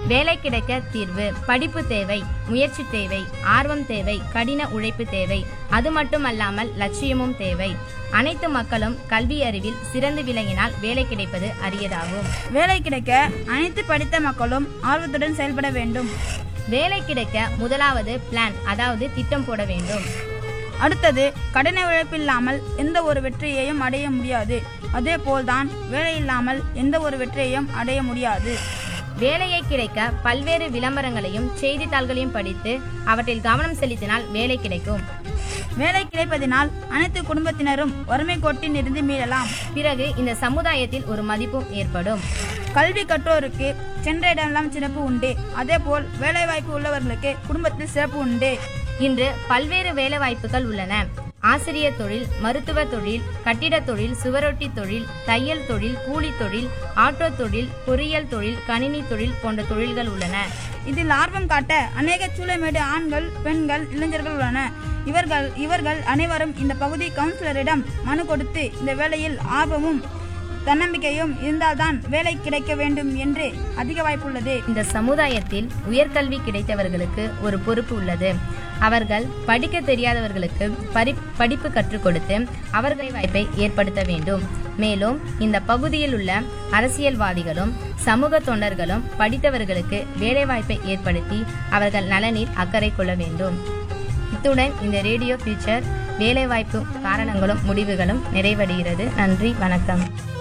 வேலை கிடைக்க தீர்வு படிப்பு தேவை முயற்சி தேவை ஆர்வம் தேவை கடின உழைப்பு தேவை அது மட்டுமல்லாமல் லட்சியமும் தேவை அனைத்து மக்களும் கல்வி அறிவில் சிறந்து விளங்கினால் வேலை கிடைப்பது அரியதாகும் வேலை கிடைக்க அனைத்து படித்த மக்களும் ஆர்வத்துடன் செயல்பட வேண்டும் வேலை கிடைக்க முதலாவது பிளான் அதாவது திட்டம் போட வேண்டும் அடுத்தது கடின உழைப்பில்லாமல் எந்த ஒரு வெற்றியையும் அடைய முடியாது அதே போல்தான் வேலை இல்லாமல் எந்த ஒரு வெற்றியையும் அடைய முடியாது வேலையை கிடைக்க பல்வேறு விளம்பரங்களையும் செய்தித்தாள்களையும் படித்து அவற்றில் கவனம் செலுத்தினால் வேலை கிடைக்கும் வேலை கிடைப்பதினால் அனைத்து குடும்பத்தினரும் வறுமை கோட்டில் இருந்து மீளலாம் பிறகு இந்த சமுதாயத்தில் ஒரு மதிப்பும் ஏற்படும் கல்வி கற்றோருக்கு சென்ற இடமெல்லாம் சிறப்பு உண்டு அதேபோல் வேலைவாய்ப்பு உள்ளவர்களுக்கு குடும்பத்தில் சிறப்பு உண்டு இன்று பல்வேறு வேலை வாய்ப்புகள் உள்ளன ஆசிரியர் தொழில் மருத்துவ தொழில் கட்டிடத் தொழில் சுவரொட்டி தொழில் தையல் தொழில் கூலி தொழில் ஆட்டோ தொழில் பொறியியல் தொழில் கணினி தொழில் போன்ற தொழில்கள் உள்ளன இதில் ஆர்வம் காட்ட அநேக சூளைமேடு ஆண்கள் பெண்கள் இளைஞர்கள் உள்ளன இவர்கள் இவர்கள் அனைவரும் இந்த பகுதி கவுன்சிலரிடம் மனு கொடுத்து இந்த வேலையில் ஆர்வமும் தன்னம்பிக்கையும் இருந்தால்தான் வேலை கிடைக்க வேண்டும் என்று அதிக வாய்ப்புள்ளது இந்த சமுதாயத்தில் உயர்கல்வி கிடைத்தவர்களுக்கு ஒரு பொறுப்பு உள்ளது அவர்கள் படிக்க தெரியாதவர்களுக்கு பரி படிப்பு கற்றுக் கொடுத்து அவர்களை வாய்ப்பை ஏற்படுத்த வேண்டும் மேலும் இந்த பகுதியில் உள்ள அரசியல்வாதிகளும் சமூக தொண்டர்களும் படித்தவர்களுக்கு வேலைவாய்ப்பை ஏற்படுத்தி அவர்கள் நலனில் அக்கறை கொள்ள வேண்டும் இத்துடன் இந்த ரேடியோ ஃபியூச்சர் வேலைவாய்ப்பு காரணங்களும் முடிவுகளும் நிறைவடைகிறது நன்றி வணக்கம்